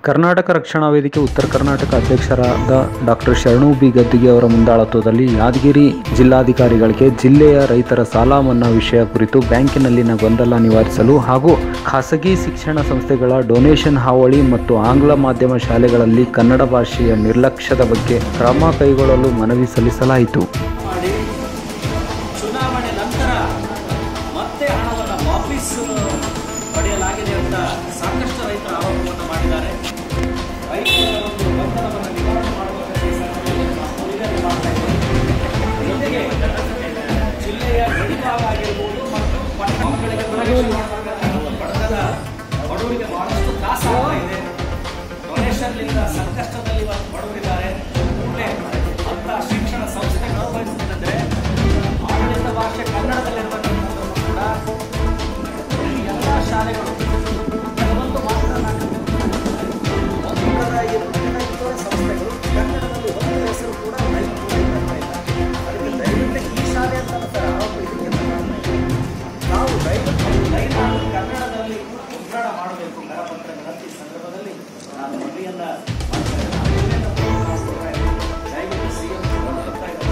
ಕರ್ನಾಟಕ ರಕ್ಷಣಾ ವೇದಿಕೆ ಉತ್ತರ ಕರ್ನಾಟಕ ಅಧ್ಯಕ್ಷರಾದ ಡಾಕ್ಟರ್ ಶರಣು ಬಿ ಗದ್ದಿಗೆ ಅವರ ಮುಂದಾಳತ್ವದಲ್ಲಿ ಯಾದಗಿರಿ ಜಿಲ್ಲಾಧಿಕಾರಿಗಳಿಗೆ ಜಿಲ್ಲೆಯ ರೈತರ ಸಾಲ ಮನ್ನಾ ವಿಷಯ ಕುರಿತು ಬ್ಯಾಂಕಿನಲ್ಲಿನ ಗೊಂದಲ ನಿವಾರಿಸಲು ಹಾಗೂ ಖಾಸಗಿ ಶಿಕ್ಷಣ ಸಂಸ್ಥೆಗಳ ಡೊನೇಷನ್ ಹಾವಳಿ ಮತ್ತು ಆಂಗ್ಲ ಮಾಧ್ಯಮ ಶಾಲೆಗಳಲ್ಲಿ ಕನ್ನಡ ಭಾಷೆಯ ನಿರ್ಲಕ್ಷ್ಯದ ಬಗ್ಗೆ ಕ್ರಮ ಕೈಗೊಳ್ಳಲು ಮನವಿ ಸಲ್ಲಿಸಲಾಯಿತು ಮಾಡಿ ಚುನಾವಣೆ ನಂತರ ಮತ್ತೆ ಹಣವನ್ನು ವಾಪಸ್ ಪಡೆಯಲಾಗಿದೆ ಅಂತ ಸಾಕಷ್ಟು ರೈತರ ಆರೋಪವನ್ನು ಮಾಡಿದ್ದಾರೆ ರೈತರ ಒಂದು ಗೊಂದಲವನ್ನು ನಿವಾರಣೆ ಮಾಡುವಂತೆ ಈ ಸಂದರ್ಭದಲ್ಲಿ ನಾವು ನಿವೇದನೆ ಮಾಡ್ತಾ ಇದ್ದೇವೆ. ಜೊತೆಗೆ ಜಿಲ್ಲೆಯ ಗಡಿಭಾಗ ಆಗಿರ್ಬೋದು ಮತ್ತು ಪಟ್ಟಣ ಮಕ್ಕಳಿಗೆ ಪ್ರವೇಶ ಮಾಡತಕ್ಕಂಥ ಒಂದು ಪಟ್ಟಣದ ಬಡವರಿಗೆ ಬಹಳಷ್ಟು ತ್ರಾಸ ಆಗ್ತಾ ಇದೆ ಡೊನೇಷನ್ನಿಂದ ಸಂಕಷ್ಟದಲ್ಲಿ ಇವತ್ತು ಬಡವರಿದ್ದಾರೆ ಕೂಡಲೇ ಅಂತ ಶಿಕ್ಷಣ ಸಂಸ್ಥೆಗಳು ಬಯಸುತ್ತಿದ್ದರೆ ಆಡಳಿತ ಭಾಷೆ ಕನ್ನಡದಲ್ಲಿರುವಂಥದ್ದು ಕೂಡ ಈ ಎಲ್ಲ ಶಾಲೆಗಳು ಕೆಲವೊಂದು ಮಾತನಾಡುತ್ತಿದ್ದಾರೆ ಈ ಮುಂದಿನ ಇತರ ಸಂಸ್ಥೆಗಳು ಕನ್ನಡದಲ್ಲಿ ಒಂದು ಹೆಸರು ಕೂಡ ಲೈನ್ ಕೂಡ ಬರ್ತಾ ಇಲ್ಲ ಅದಕ್ಕೆ ದಯವಿಟ್ಟು ಈ ಶಾಲೆ ಅಂತ ನಮ್ಮ ಆರೋಪ ಇದಕ್ಕೆ ಮಾಡ್ತಾ ಇದ್ದೀವಿ. ನಾವು ದಯವಿಟ್ಟು ಲೈನ್ ಆಗಿ ಕನ್ನಡದಲ್ಲಿ ಮುದ್ರಣ ಮಾಡಬೇಕು ಕರಪತ್ರಗಳನ್ನು ಈ ಸಂದರ್ಭದಲ್ಲಿ ನಾನು ಮನವಿಯನ್ನ ಮಾಡ್ತಾ ಇದ್ದೇನೆ. ಆಮೇಲೆ ನಾವು ಮಾಡ್ಕೊಳ್ತಾ ಇದ್ದೀವಿ. ದಯವಿಟ್ಟು ಸಿಎಂ ಬರ್ತಾ ಇದ್ದಾರೆ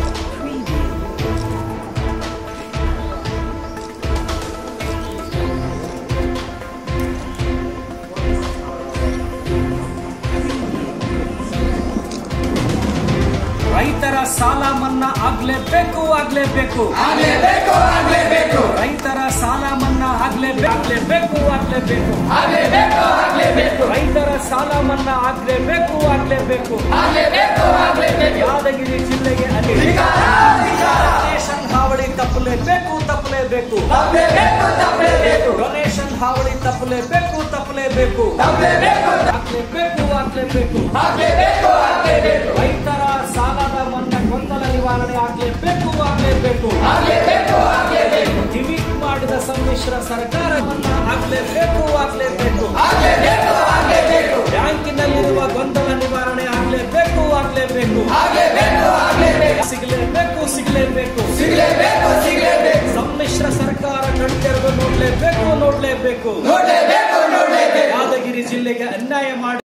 ರೈತರ ಸಾಲ ಮನ್ನಾ ಆಗ್ಲೇಬೇಕು ಆಗ್ಲೇಬೇಕು ಆಗ್ಲೇಬೇಕು ಆಗ್ಲೇಬೇಕು ರೈತರ ಸಾಲ ಮನ್ನಾ ಆಗ್ಲೇಬೇಕು ಆಗ್ಲೇಬೇಕು ಆಗ್ಲೇಬೇಕು ಆಗ್ಲೇಬೇಕು ಆಗ್ಲೇಬೇಕು ರೈತರ ಸಾಲ ಮನ್ನಾ ಆಗ್ಲೇಬೇಕು ಆಗ್ಲೇಬೇಕು ಆಗ್ಲೇಬೇಕು ಆಗ್ಲೇಬೇಕು ಯಾದಗಿರಿ ಜಿಲ್ಲೆಗೆ ಅಲ್ಲಿ ಡೊನೇಷನ್ ಹಾವಳಿ ತಪ್ಪಲೇಬೇಕು ತಪ್ಪಲೇಬೇಕು ತಪ್ಪಲೇಬೇಕು ತಪ್ಪಲೇಬೇಕು ಡೊನೇಷನ್ ಹಾವಳಿ ತಪ್ಪಲೇಬೇಕು ತಪ್ಪಲೇಬೇಕು ತಪ್ಪಲೇಬೇಕು ಆಗ್ಲೇಬೇಕು ಆಗ್ಲೇಬೇಕು ಆಗ್ಲೇಬೇಕು ಆಗ್ಲೇಬೇಕು ರೈತರ ಸಾಲದ ಮನ್ನಾ ಗೊಂದಲ ನಿವಾರಣೆ ಆಗ್ಲೇಬೇಕು ಆಗ್ಲೇಬೇಕು ಆಗ್ಲೇಬೇಕು ಆಗ್ಲೇಬೇಕು ಡಿಮಿಟ್ ಮಾಡಿದ ಸಮ್ಮಿಶ್ರ ಸರ್ಕಾರವನ್ನ ಆಗ್ಲೇಬೇಕು ಆಗ್ಲೇಬೇಕು ಆಗ್ಲೇಬೇಕು ಆಗ್ಲೇಬೇಕು ಬ್ಯಾಂಕಿನಲ್ಲಿರುವ ಗೊಂದಲ ನಿವಾರಣೆ ಆಗ್ಲೇಬೇಕು ಆಗ್ಲೇಬೇಕು ಆಗ್ಲೇಬೇಕು ಆಗ್ಲೇಬೇಕು ಸಿಗಲೇಬೇಕು ಸಿಗಲೇಬೇಕು ಸಿಗ್ಲೇಬೇಕು ಸಿಗ್ಲೇಬೇಕು ಸಮ್ಮಿಶ್ರ ಸರ್ಕಾರ ಕಣ್ತೆರೆದು ನೋಡ್ಲೇಬೇಕು ನೋಡ್ಲೇಬೇಕು ನೋಡ್ಲೇಬೇಕು ನೋಡ್ಲೇಬೇಕು ಯಾದಗಿರಿ ಜಿಲ್ಲೆಗೆ ಅನ್ಯಾಯ ಮಾಡಿ